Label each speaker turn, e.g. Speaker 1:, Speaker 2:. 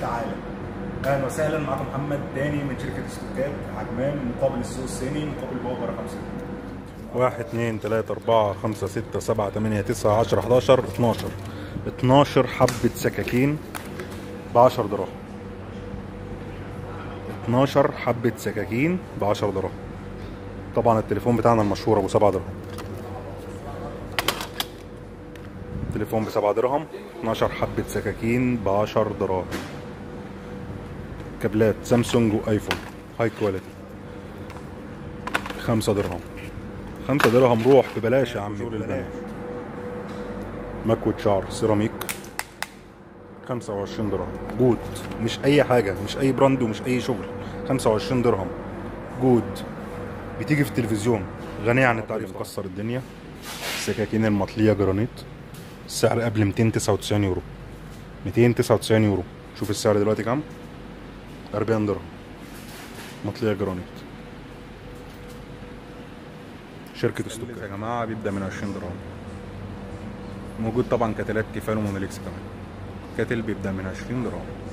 Speaker 1: تعالى اهلا وسهلا معكم محمد تاني من شركه استوكات عجمان مقابل السوق الصيني مقابل بابا رقم 6
Speaker 2: واحد اتنين تلاتة أربعة خمسة ستة سبعة تمانية تسعة عشرة حداشر اتناشر اتناشر حبة سكاكين بعشر دراهم اتناشر حبة سكاكين بعشر دراهم طبعا التليفون بتاعنا المشهور أبو سبعة دراهم تليفون بسبعة درهم 12 حبة سكاكين بعشر دراهم كابلات سامسونج وايفون هاي كواليتي خمسة درهم خمسة درهم روح ببلاش يا عمي ببلاش مكوة شعر سيراميك 25 درهم جود مش اي حاجة مش اي براند ومش اي شغل 25 درهم جود بتيجي في التلفزيون غنية عن التعريف مكسر الدنيا السكاكين المطلية جرانيت السعر قبل 299 يورو 299 يورو شوف السعر دلوقتي كام 40 درهم مطلية جرانيت شركة استوكا يا جماعة بيبدأ من 20 درهم موجود طبعا كتلات تيفال ومونوليكس كمان كاتل بيبدأ من 20 درهم